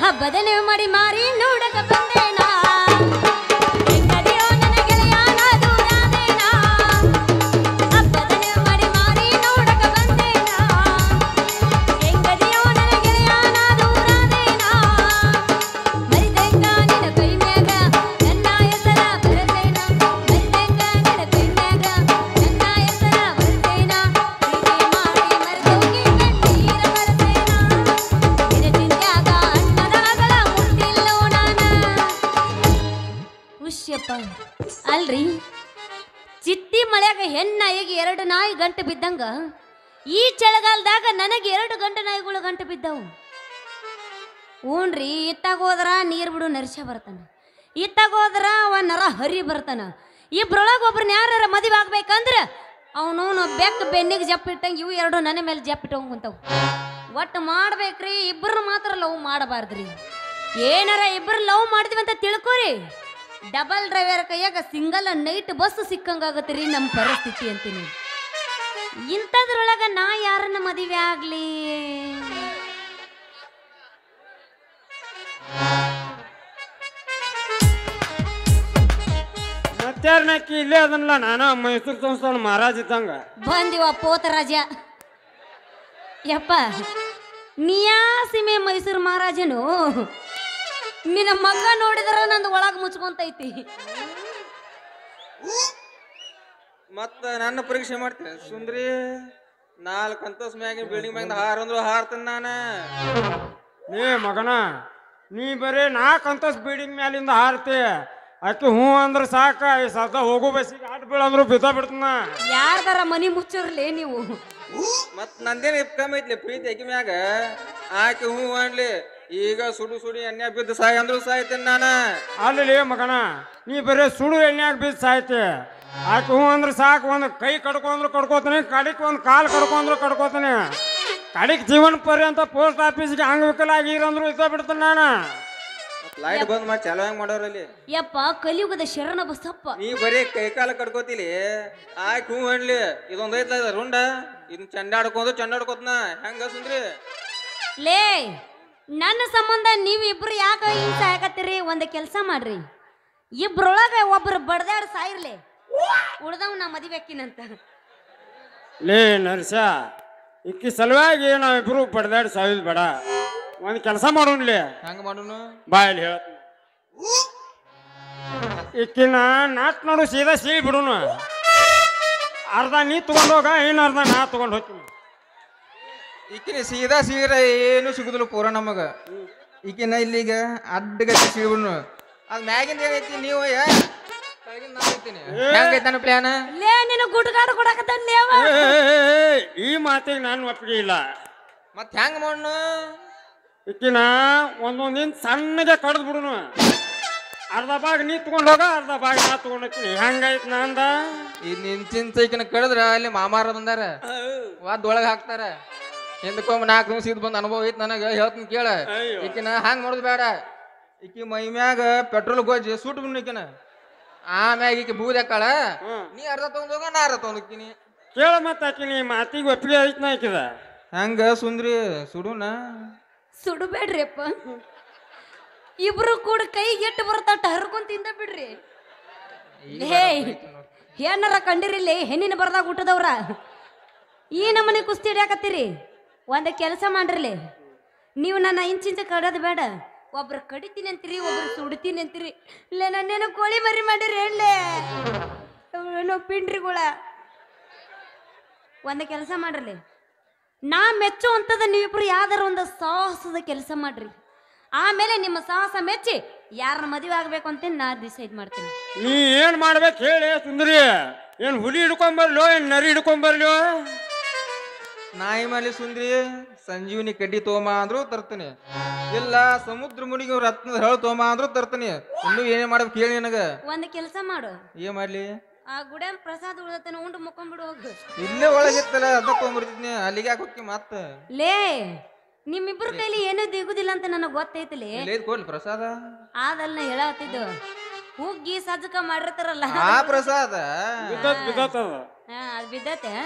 ಹಬ್ಬದನೆ ಮಾಡಿ ಮಾರಿ ನೋಡಕ ಬಂದೇನಾ ಹೆಂಗದಿಯೋ ನನ್ನ ಗೆಳೆಯ ನಾ ದೂರಾದೇನಾ ಹಬ್ಬದನೆ ಮಾಡಿ ಮಾರಿ ನೋಡಕ ಬಂದೇನಾ ಹೆಂಗದಿಯೋ ನನ್ನ ಗೆಳೆಯ ನಾ ದೂರಾದೇನಾ ಮರಿದಂಗ ನಿನ್ನ ಕೈ ಮ್ಯಾಗ ನನ್ನ ಹೆಸರ ಬರತೇನ ಮರಿದಂಗ ನಿನ್ನ ಕೈ ಮ್ಯಾಗ ನನ್ನ ಹೆಸರ ಬರತೇನ ಪ್ರೀತಿ ಮಾಡಿ ಮರೆತೋಗಿ ಕಣ್ಣೀರ ಬರತೇನ ನಿನ್ನ ಚಿಂತ್ಯಾಗ ಅಣ್ಣದಾಗಳ ಮುಟ್ಟಿಲ್ಲೋ ನಾನ ಹುಷ್ಯಪ್ಪ ಅಲ್ರಿ ಚಿತ್ತಿ ಮಳ್ಯಾಗ ಹೆಣ್ಣಾಯಿಗೆ ಎರಡು ನಾಯಿ ಗಂಟು ಬಿದ್ದಂಗ ಈ ಚಳಿಗಾಲದಾಗ ನನಗೆ ಎರಡು ಗಂಟು ನಾಯಿಗಳು ಗಂಟು ಬಿದ್ದವು ಹ್ಞೂನ್ರಿ ಇತ್ತಾಗ ಹೋದ್ರ ನೀರು ಬಿಡು ನರ್ಸ ಬರ್ತಾನ ಇತ್ತಾಗ ಹೋದ್ರ ಅವ ನರ ಹರಿ ಬರ್ತಾನ ಇಬ್ರೊಳಗೆ ಒಬ್ರನ್ನ ಯಾರ ಮದುವೆ ಆಗ್ಬೇಕಂದ್ರ ಅವನವನು ಬೆಕ್ಕ ಬೆನ್ನಿಗೆ ಜಪ್ಪಿಟ್ಟಂಗೆ ಇವು ಎರಡು ನನ್ನ ಮೇಲೆ ಜಪ್ಪಿಟ್ಟಂಗೆ ಕುಂತಾವು ಒಟ್ಟು ಮಾಡ್ಬೇಕ್ರಿ ಇಬ್ಬರು ಮಾತ್ರ ಲವ್ ಮಾಡಬಾರ್ದ್ರಿ ಏನಾರ ಇಬ್ಬರು ಲವ್ ಮಾಡಿದ್ವಿ ಅಂತ ತಿಳ್ಕೊರಿ ಡಬಲ್ ಡ್ರೈವರ್ ಕೈಯಾಗ ಸಿಂಗಲ್ ನೈಟ್ ಬಸ್ ಸಿಕ್ಕಂಗಾಗತ್ತೆ ರೀ ನಮ್ಮ ಪರಿಸ್ಥಿತಿ ಅಂತೀನಿ ಇಂಥದ್ರೊಳಗ ನಾ ಯಾರನ್ನ ಮದುವೆ ಆಗ್ಲಿ ಮತ್ತಾರನಕ್ಕಿ ಇಲ್ಲೇ ಅದನ್ನಲ್ಲ ನಾನು ಮೈಸೂರು ಸಂಸ್ಥಾನ ಮಹಾರಾಜ್ ಇದ್ದಂಗ ಬಂದಿವ ಪೋತರಾಜ ಯಪ್ಪ ನೀಯಾ ಸೀಮೆ ಮೈಸೂರು ಮಹಾರಾಜನು ನಿನ್ನ ಮಗ ನೋಡಿದ್ರ ನಂದು ಒಳಗೆ ಮುಚ್ಕೊಂತೈತಿ ಮತ್ತ ನನ್ನ ಪರೀಕ್ಷೆ ಮಾಡ್ತೀನಿ ಸುಂದ್ರಿ ನಾಲ್ಕು ಅಂತಸ್ ಮ್ಯಾಗಿನ ಬಿಲ್ಡಿಂಗ್ ಮ್ಯಾಗಿಂದ ಹಾರ ಅಂದ್ರು ಹಾರ್ತೀನಿ ನಾನು ಏ ಮಗನ ನೀ ಬರೀ ನಾಲ್ಕು ಅಂತಸ್ ಬಿಲ್ಡಿಂಗ್ ಮ್ಯಾಲಿಂದ ಹಾರ್ತಿ ಆಕೆ ಹ್ಞೂ ಅಂದ್ರೆ ಸಾಕ ಈ ಸದ ಹೋಗೋ ಬಸ್ಸಿಗೆ ಆಟ ಬೀಳಂದ್ರು ಬಿದ್ದ ಬಿಡ್ತನ ಯಾರ್ದಾರ ಮನಿ ಮುಚ್ಚರ್ಲಿ ನೀವು ಮತ್ ನಂದೇನು ಕಮ್ಮಿ ಐತ್ಲಿ ಪ್ರೀತಿ ಆಕಿ ಮ್ಯಾಗ ಆಕೆ ಹ್ಞೂ ಅನ್ಲಿ ಈಗ ಸುಡು ಸುಡಿ ಎಣ್ಣೆ ಬಿದ್ದು ಸಾಯ ಅಂದ್ರು ಸಾಯ್ತೀನಿ ನಾನು ಅಲ್ಲಿ ಮಗನ ನೀ ಬರೀ ಸುಡು ಎಣ್ಣೆಯಾಗ ಬಿದ್ದು ಸಾಯ್ತಿ ಆಕೆ ಹ್ಞೂ ಅಂದ್ರೆ ಸಾಕು ಒಂದು ಕೈ ಕಡ್ಕೊಂಡ್ರು ಕಡ್ಕೋತೀನಿ ಕಡಿಕ್ ಒಂದು ಕಾಲು ಕಡ್ಕೊಂಡ್ರು ಕಡ್ಕೋತೀನಿ ಕಡಿಕ್ ಜೀವನ ಪರ್ಯಂತ ಪೋಸ್ಟ್ ಆಫೀಸ್ಗೆ ಅಂಗವಿಕಲಾಗಿರಂದ್ರು ಇದ್ದ ಬಿಡ್ತೀನಿ ನಾನು ಲೈಟ್ ಬಂದ್ ಮಾಡಿ ಚಾಲು ಹೆಂಗ್ ಮಾಡೋರಲ್ಲಿ ಯಪ್ಪ ಕಲಿಯುಗದ ಶರಣ ಬಸಪ್ಪ ನೀ ಬರೀ ಕೈ ಕಾಲ ಕಡ್ಕೋತಿಲಿ ಆಯ್ಕೆ ಹ್ಞೂ ಅನ್ಲಿ ಇದೊಂದ್ ಐತ್ಲ ಇದ ರುಂಡ ಇದನ್ನ ಚಂಡ ಆಡ್ಕೊಂಡು ಚಂಡ ಆಡ್ಕೋತ್ನ ಹೆಂಗ ಸುಂದ್ರಿ ಲೇ ನನ್ನ ಸಂಬಂಧ ನೀವು ಇಬ್ರು ಯಾಕೆ ಹಿಂಸೆ ಆಗತ್ತೀರಿ ಒಂದು ಕೆಲಸ ಮಾಡ್ರಿ ಇಬ್ರೊಳಗೆ ಒಬ್ರು ಬಡ್ದಾಡ್ ಸಾಯಿರ್ಲಿ ಉಳ್ದವ್ ನಾ ಮದುವೆ ಅಕ್ಕಿನಂತ ಲೇ ನರ್ಸ ಇಕ್ಕಿ ಸಲುವಾಗಿ ನಾವಿಬ್ರು ಬಡ್ದಾಡಿ ಸಾವಿದ್ ಬೇಡ ಒಂದು ಕೆಲಸ ಮಾಡೋನ್ಲಿ ಹೆಂಗ ಮಾಡೋನು ಬಾಯಲ್ಲಿ ಹೇಳ್ತೀನಿ ಇಕ್ಕಿನ ನಾಟ್ ನೋಡು ಸೀದಾ ಸೀಳಿ ಬಿಡುನು ಅರ್ಧ ನೀ ತಗೊಂಡ್ ಹೋಗ ಇನ್ನು ಅರ್ಧ ನಾ ತಗೊಂಡ್ ಹೋಗ್ತೀನಿ ಈಕಿನ ಸೀದಾ ಸೀರಾ ಏನು ಸಿಗುದಿಲ್ಲ ಪೂರ ನಮಗ ಈಕಿನ ಇಲ್ಲಿಗ ಅಡ್ಡಗಟ್ಟಿ ಸಿಗ್ಬಿಡ್ನು ಅದ್ ಮ್ಯಾಗಿಂದ ಏನೈತಿ ನೀವು ಹೆಂಗೈತಿ ನನ್ನ ಪ್ಲಾನ್ ಲೇ ನಿನ್ನ ಗುಡ್ಗಾಡು ಕೊಡಕತ್ತಲ್ಲೇ ಅವ ಏ, ಏ, ಏ, ಈ ಮಾತಿಗೆ ನಾನು ಒಪ್ಪಿಗೆ ಇಲ್ಲ ಮತ್ ಹೆಂಗ್ ಮಾಡ್ನು ಇಕ್ಕಿನ ಒಂದೊಂದು ಇಂಚ್ ಸಣ್ಣಗೆ ಕಡ್ದು ಬಿಡುನು ಅರ್ಧ ಭಾಗ ನೀ ತಗೊಂಡ್ ಹೋಗ ಅರ್ಧ ಭಾಗ ನಾ ತಗೊಂಡ್ ಹೋಗ್ತೀನಿ ಹೆಂಗೈತ್ ನಂದ ಈ ನಿನ್ ಚಿಂತ ಈಕಿನ ಕಡದ್ರ ಅಲ್ಲಿ ಮಾಮಾರ ಬಂದಾರ ವಾದ್ ಒಳಗ ಹಾಕ್ತಾರ ಹಿಂದಕ್ಕೊಮ್ಮೆ ನಾಲ್ಕು ನಿಮಿಷ ಇದ್ ಬಂದ್ ಅನುಭವ ಐತ್ ನನಗ ಹೇಳ್ತೀನಿ ಕೇಳ ಅಯ್ಯೋ. ಈಕಿನ ಹಂಗ್ ಮಾಡೋದು ಬೇಡ ಈಕಿ ಮೈ ಮ್ಯಾಗ ಪೆಟ್ರೋಲ್ ಗೊಜ್ಜಿ ಸುಟ್ಟು ಬಿಡ್ನು ಈಕಿನ ಆಮ್ಯಾಗ ಈಕಿ ಬೂದ್ ಹಾಕಾಳ ಹ್ಮ್. ನೀ ಅರ್ಧ ತಗೊಂಡ್ ಹೋಗ ನಾ ಅರ್ಧ ತಗೊಂಡ್ ಹೋಗ್ತೀನಿ ಕೇಳ ಮತ್ತೆ ಆಕಿನಿ ಮಾತಿಗೆ ಒಪ್ಪಿಗೆ ಐತ್ ನಾ ಆಕಿದ ಹೆಂಗ ಸುಂದ್ರಿ ಸುಡುನ ಸುಡಬೇಡ್ರಿಪ್ಪ ಇಬ್ರು ಕೂಡ ಕೈ ಎಟ್ಟು ಬರ್ತಟ ಹರ್ಕೊಂಡ್ ತಿಂದ ಬಿಡ್ರಿ ಹೇ ಏನಾರ ಕಂಡಿರಿಲ್ಲಿ ಹೆಣ್ಣಿನ ಬರ್ದಾಗ ಹುಟ್ಟದವ್ರ ಈ ನಮ್ಮನೆ ಕುಸ್ತಿ ಹಿಡಿಯಾಕತ್ತೀರಿ ಒಂದ ಕೆಲಸ ಮಾಡ್ರಲಿ ನೀವು ನನ್ನ ಇಂಚಿಂಚ ಕಡೋದು ಬೇಡ ಒಬ್ರು ಕಡಿತೀನಿ ಅಂತೀರಿ ಒಬ್ರು ಸುಡ್ತೀನಿ ಅಂತೀರಿ ಇಲ್ಲ ನನ್ನೇನೋ ಕೋಳಿ ಮರಿ ಮಾಡಿರಿ ಹೇಳಲೆ ಏನೋ ಪಿಂಡ್ರಿಗಳ ಒಂದು ಕೆಲಸ ಮಾಡ್ರಲಿ ನಾ ಮೆಚ್ಚು ಅಂತದ ನೀವಿಬ್ರು ಯಾವ್ದಾರ ಒಂದು ಸಾಹಸದ ಕೆಲಸ ಮಾಡ್ರಿ ಆಮೇಲೆ ನಿಮ್ಮ ಸಾಹಸ ಮೆಚ್ಚಿ ಯಾರನ್ನ ಮದುವೆ ಆಗ್ಬೇಕು ಅಂತ ನಾ ಡಿಸೈಡ್ ಮಾಡ್ತೀನಿ ನೀ ಏನ್ ಮಾಡ್ಬೇಕು ಹೇಳಿ ಸುಂದರಿ ಏನ್ ಹುಲಿ ಹಿಡ್ಕೊಂಬರ್ಲೋ ಏನ್ ನರಿ ಹಿಡ್ಕೊಂಬರ್ಲೋ ನಾಯಿ ಮೇಲೆ ಸುಂದ್ರಿ ಸಂಜೀವಿನಿ ಕಡ್ಡಿ ತೋಮ ಅಂದ್ರು ತರ್ತೀನಿ ಇಲ್ಲ ಸಮುದ್ರ ಮುನಿಗೆ ರತ್ನದ ಹೇಳ ತೋಮ ಅಂದ್ರು ತರ್ತೀನಿ ಇನ್ನು ಏನೇ ಮಾಡ್ಬೇಕು ಹೇಳಿ ನನಗ ಒಂದು ಕೆಲಸ ಮಾಡು ಏನ್ ಮಾಡ್ಲಿ ಆ ಗುಡ್ಯಾನ್ ಪ್ರಸಾದ ಉಳ್ದತನ ಉಂಡು ಮುಕ್ಕೊಂಡ್ಬಿಡು ಹೋಗು ಇಲ್ಲೇ ಒಳಗಿತ್ತಲ್ಲ ಅದ ತೊಗೊಂಬರ್ತಿದ್ನಿ ಅಲ್ಲಿಗೆ ಯಾಕೆ ಹೋಗಿ ಮತ್ತ ಲೇ ನಿಮ್ಮಿಬ್ಬರ ಕೈಲಿ ಏನೂ ದಿಗುದಿಲ್ಲ ಅಂತ ನನಗೆ ಗೊತ್ತೈತಿಲಿ ಇಲ್ಲೇ ಕೊಡ್ಲಿ ಪ್ರಸಾದ ಆದಲ್ಲ ನಾ ಹೇಳತ್ತಿದ್ದು ಹುಗ್ಗಿ ಸಜ್ಜಕ ಮಾಡಿರ್ತಾರಲ್ಲ ಆ ಪ್ರಸಾದ ಬಿದ್ದತ್ ಬಿದ್ದತ್ ಅದ ಹಾ ಅದು ಬಿದ್ದತೆ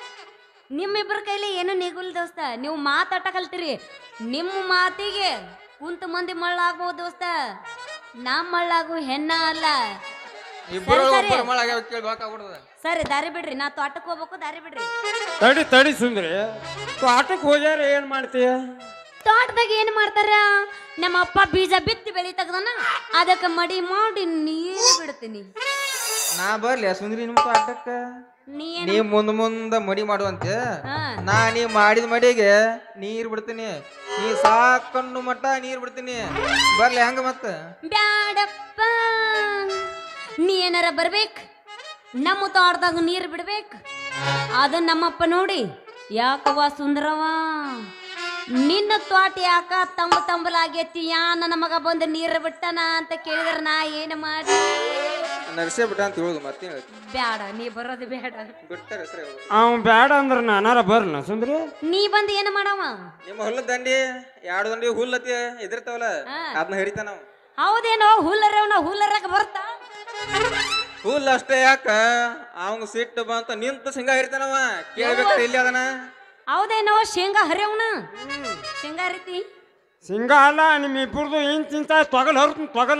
ನಿಮ್ಮಿಬ್ಬರ ಕೈಲಿ ಏನು ನಿಗುಲ್ ದೋಸ್ತ ನೀವು ಮಾತಾಟ ಕಲ್ತೀರಿ ನಿಮ್ಮ ಮಾತಿಗೆ ಕುಂತ ಮಂದಿ ಮಳ್ಳ ಆಗ್ಬೋದು ದೋಸ್ತ ನಾ ಮಳ್ಳಾಗು ಹೆಣ್ಣ ಅಲ್ಲ ಇಬ್ಬರು ಸರಿ, ಸರಿ. ಒಬ್ಬರು ಮಳಾಗ್ಯಾವ ಕೇಳ್ಬೇಕಾಗ್ಬಿಡ್ದ ಸರಿ ದಾರಿ ಬಿಡ್ರಿ ನಾ ತೋಟಕ್ಕೆ ಹೋಗ್ಬೇಕು ದಾರಿ ಬಿಡ್ರಿ ತಡಿ ತಡಿ ಸುಂದ್ರಿ ಆಟಕ್ಕೆ ಹೋಗ್ಯಾರ ಏನ್ ಮಾಡ್ತೀಯ ತೋಟದಾಗ ಏನ್ ಮಾಡ್ತಾರ ನಮ್ಮ ಅಪ್ಪ ಬೀಜ ಬಿತ್ತಿ ಬೆಳಿ ತೆಗ್ದಾನ ಅದಕ್ಕೆ ಮಡಿ ಮಾಡಿ ನೀರು ಬಿಡ್ತೀನಿ ನಾ ಬರ್ಲಿ ಸುಂದ್ರಿ ನಿಮ್ಮ ಆಟಕ್ಕ ನೀ ನೀ ಮುಂದ್ ಮುಂದ ಮಡಿ ಮಾಡುವಂತೆ ಹಾ ನಾ ನೀ ಮಾಡಿದ ಮಡಿಗೆ ನೀರ್ ಬಿಡ್ತೀನಿ ನೀ ಸಾಕಣ್ಣು ಮಟ್ಟ ನೀರ್ ಬಿಡ್ತೀನಿ ಬರ್ಲಿ ಹೆಂಗ ಮತ್ತ ಬ್ಯಾಡಪ್ಪ ನೀ ಏನಾರ ಬರ್ಬೇಕು ನಮ್ಮ ತೋಟದಾಗ ನೀರು ಬಿಡ್ಬೇಕು ಅದು ನಮ್ಮಪ್ಪ ನೋಡಿ ಯಾಕವ್ವ ಸುಂದರವ ನಿನ್ನ ತೋಟ ಯಾಕ ತಂಬ ತಂಬಲಾಗೈತಿ ಯಾ ನನ್ನ ಮಗ ಬಂದು ನೀರು ಬಿಟ್ಟನ ಅಂತ ಕೇಳಿದ್ರ ನಾ ಏನು ಮಾಡಿ ನರ್ಸೇ ಬಿಟ್ಟ ಅಂತ ಹೇಳುದು ಮತ್ತೇನ್ ಹೇಳ್ತಿ ಬ್ಯಾಡ ನೀ ಬರೋದು ಬೇಡ ಬಿಟ್ಟಾರ ಹೆಸರು ಹೇಳುದು ಅವ್ ಬ್ಯಾಡ ಅಂದ್ರ ನಾನಾರ ಬರ್ನ ಸುಂದ್ರಿ ನೀ ಬಂದು ಏನು ಮಾಡವ ನಿಮ್ಮ ಹೊಲದ ದಂಡಿ ಎರಡು ದಂಡಿ ಹುಲ್ಲತಿ ಎದಿರ್ತಾವಲ್ಲ ಹಾ. ಅದನ್ನ ಹರಿತ ನಾವು ಹೌದೇನೋ ಹುಲ್ಲರವನ ಹುಲ್ಲರಕ್ಕೆ ಬರ್ತಾ ಹುಲ್ ಅಷ್ಟೇ ಯಾಕ ಅವಂಗ ಸಿಟ್ಟು ಬಂತ ನಿಂತ ಸಿಂಗ ಹರಿತಾನವ ಕೇಳ್ಬೇಕ್ರಿ ಇಲ್ಲಿ ಅದನ್ನ ಹೌದೇನೋ ಶೇಂಗಾ ಹರಿಯವನ ಶೇಂಗಾ ಹರಿತಿ ಸಿಂಗ ಅಲ್ಲ ನಿಮ್ಮ ಇಬ್ಬರದು ಇಂಚ್ ಇಂಚ ತೊಗಲ್ ಹರ್ತೀನಿ ತೊಗಲ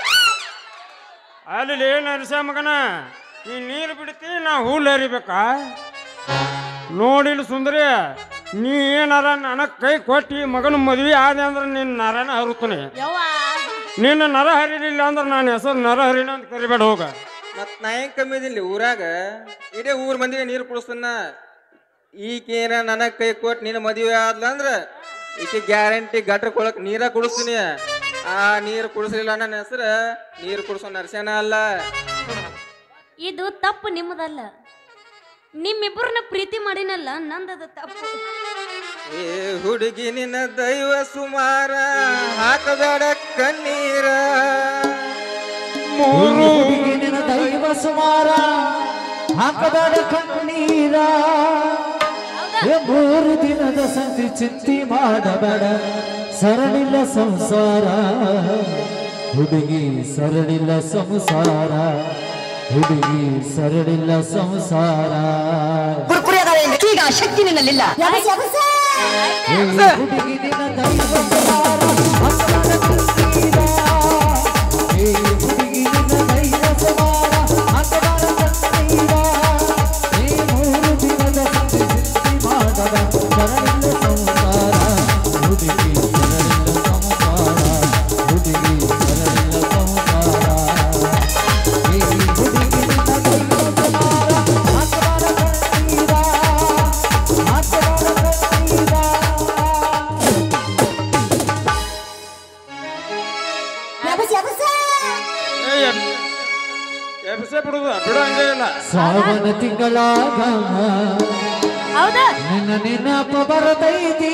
ಅಲ್ಲಿ ಏನು ಅರಿಸ ಮಗನ ನೀ ನೀರು ಬಿಡ್ತಿ ನಾ ಹುಲ್ಲು ಹರಿಬೇಕಾ ನೋಡಿಲ್ಲ ಸುಂದರಿ ನೀ ಏನಾರ ನನಗೆ ಕೈ ಕೊಟ್ಟು ಮಗನ ಮದ್ವೆ ಆದೆ ಅಂದ್ರೆ ನಿನ್ನ ನರನ ಹರುತ್ತೀನಿ ಯವ್ವ ನಿನ್ನ ನರ ಹರಿಲಿಲ್ಲ ಅಂದ್ರೆ ನಾನು ಹೆಸರು ನರ ಹರಿನ ಅಂತ ಕರಿಬೇಡ ಹೋಗ ಮತ್ ನಾ ಹೆಂಗ್ ಕಮ್ಮಿ ಇದಿಲ್ಲ ಊರಾಗ ಇಡೀ ಊರ್ ಮಂದಿಗೆ ನೀರು ಕುಡಿಸ್ತಾನ ಈಕೇನ ನನಗ್ ಕೈ ಕೊಟ್ಟು ನಿನ್ನ ಮದುವೆ ಆದ್ಲ ಅಂದ್ರ ಈಕೆ ಗ್ಯಾರಂಟಿ ಗಟ್ರ ಕೊಳಕ್ ನೀರ ಕುಡಿಸ್ತೀನಿ ಆ ನೀರು ಕುಡಿಸ್ಲಿಲ್ಲ ನನ್ನ ಹೆಸರು ನೀರು ಕುಡಿಸೋ ನರ್ಸೇನ ಅಲ್ಲ ಇದು ತಪ್ಪು ನಿಮ್ಮದಲ್ಲ ನಿಮ್ಮಿಬ್ಬರನ್ನ ಪ್ರೀತಿ ಮಾಡಿನಲ್ಲ ನಂದದ ತಪ್ಪು ಏ ಹುಡುಗಿ ನಿನ್ನ ದೈವ ಸುಮಾರ ಹಾಕಬೇಡ ಕಣ್ಣೀರ ಮೂರು ಹುಡುಗಿನ ದೈವ ಸುಮಾರ ಹಾಕಬೇಡ ಕಣ್ಣೀರ ಏ ಮೂರು ದಿನದ ಸಂತಿ ಚಿಂತಿ ಮಾಡಬೇಡ ಸರಳಿಲ್ಲ ಸಂಸಾರ ಹುಡುಗಿ ಸರಳಿಲ್ಲ ಸಂಸಾರ ಹುಡುಗಿ ಸರಳಿಲ್ಲ ಸಂಸಾರ ಕುರ್ಕುರಿ ಅದಾವೆ ಈಗ ಶಕ್ತಿ ನಿನ್ನಲ್ಲಿಲ್ಲ ಏ ಹುಡುಗಿ ನಿನ್ನ ದೈವ ಸುಮಾರ ಹಾಕಬೇಡ ಕಣ್ಣೀರ ಏ ಹುಡುಗಿ ನಿನ್ನ ದೈವ ಸುಮಾರ ಹಾಕಬೇಡ ಕಣ್ಣೀರ ಏ ಮೂರು ದಿನದ ಸಂತಿ ಚಿಂತಿ ಮಾಡಬೇಡ ಸರಳಿಲ್ಲ ಸಂಸಾರ ಹುಡುಗಿ ಸರಳಿಲ್ಲ ಸಂಸಾರ ಹುಡುಗಿ ಸರಳಿಲ್ಲ ಸಂಸಾರ ಏ ಹುಡುಗಿ ನಿನ್ನ ದೈವ ಸುಮಾರ ಹಾಕಬೇಡ ಕಣ್ಣೀರ ಹಾಕಬೇಡ ಕಣ್ಣೀರ ಎಬ್ಸೆ ಬಿಡುದು ಬಿಡಂಗೇ ಇಲ್ಲ ಶ್ರಾವಣ ತಿಂಗಳಾಗ ಹೌದಾ ನಿನ್ನ ನೆನಪ ಬರತೈತಿ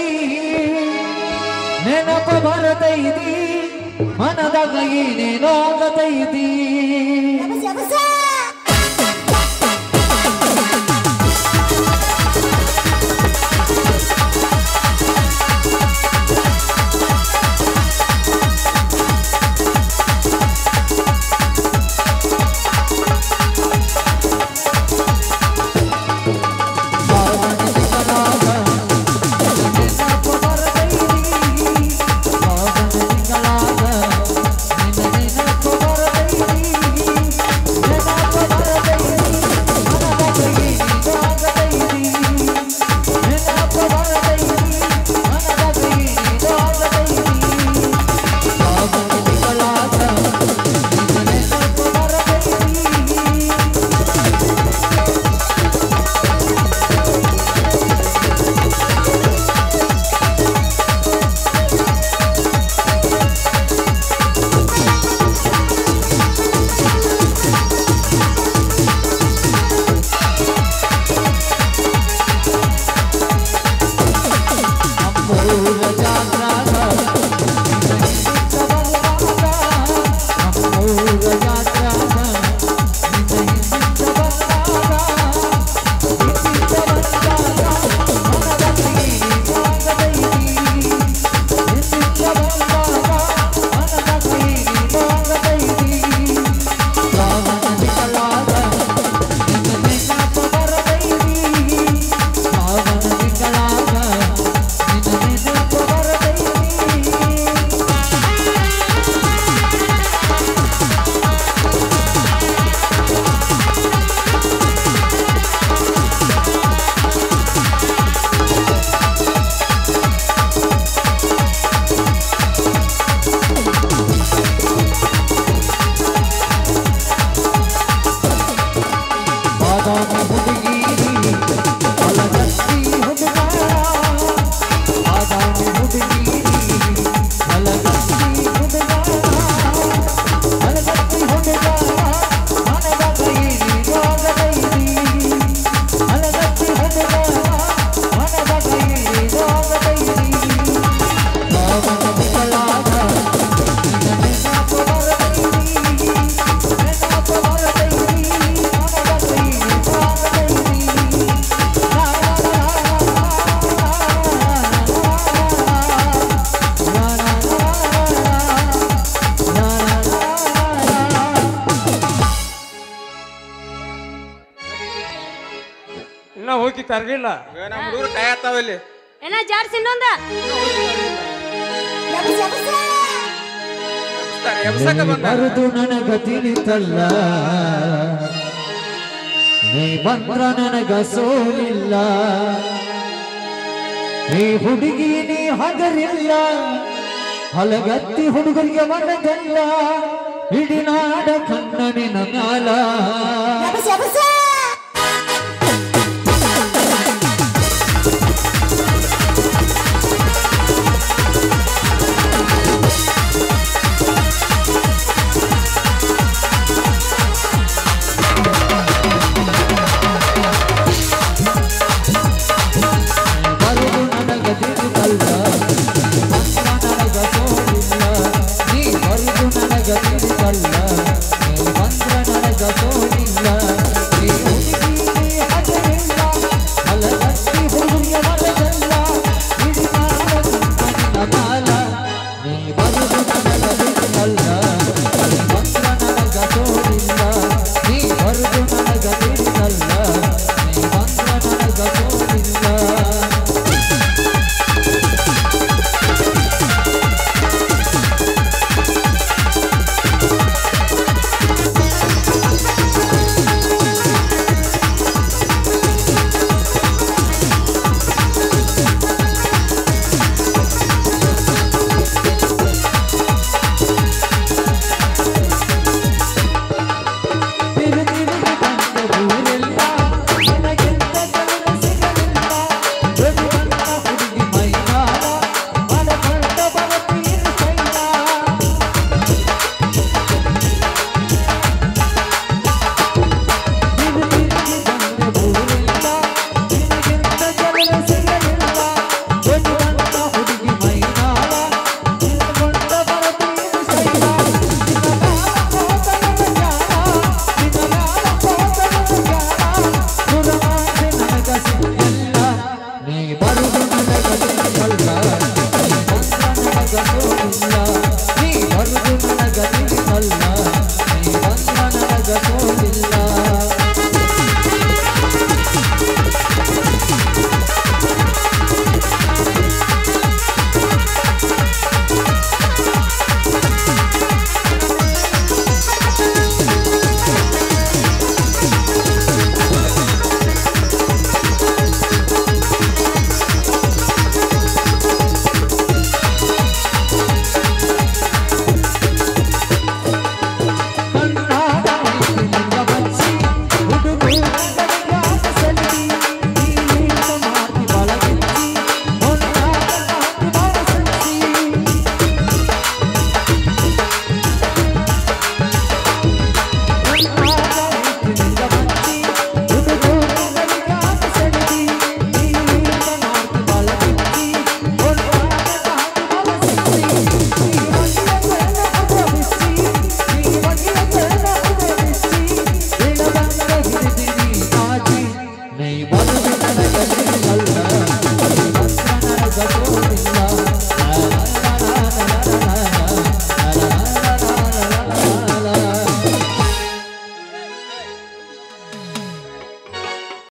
ನೆನಪ ಬರತೈತಿ ಮನದಾಗ ಏನೇನೋ ಆಗತೈತಿ ಶ್ರಾವಣ ತಿಂಗಳಾಗ ನಿನ್ನ ನೆನಪ ಬರತೈತಿ ಶ್ರಾವಣ ತಿಂಗಳಾಗ ನಿನ್ನ ನೆನಪ ಬರತೈತಿ ನೆನಪ ಮನಸ್ಸಿಗಳಾಗ ನೆನಪು ಬರತೈತಿ ನೆನಪು ಬರತೈತಿ ಮನದಲ್ಲಿ ಇನ್ನ ಹೋಗಿ ಕರ್ಗಿಲ್ಲ ಈಗ ನಮ್ಮ ಹುಡುಗರು ಕಾಯತ್ತಾವ ಇಲ್ಲಿ ಏನ ಜಾಡ್ಸಿ ಇನ್ನೊಂದ ಎಬ್ಸ್ತಾರೆ, ಎಬ್ಸಕ್ಕ ಬಂದಾರ ಬರುದು ನನಗ ತಿಳಿತಲ್ಲ ನೀ ಬಂದ್ರ ನನಗ ಸೋಲಿಲ್ಲ ನೀ ಹುಡುಗಿ ನೀ ಹಗರಿಲ್ಲ ಹಲಗತ್ತಿ ಹುಡುಗರಿಗೆ ಮನಗಲ್ಲ ಇಡೀ ನಾಡ ಕಣ್ಣನಿನ ಮ್ಯಾಲ ಬರುದು ನನಗ ತಿಳಿತಲ್ಲ ಬಂದ್ರ ನನಗ ಸೋಲಿಲ್ಲ ನೀ ಬರುದು ನನಗ ತಿಳಿತಲ್ಲ ನೀ ಬಂದ್ರ ನನಗ ಸೋಲಿಲ್ಲ ನೀ ಹುಡುಗಿ ನೀ ಹಗರಿಲ್ಲ ಹಲಗತ್ತಿ ಹುಡುಗಿಯ ಮನಗಲ್ಲ ಇಡೀ ನಾಡ ಕಣ್ಣನಿನ ಮ್ಯಾಲ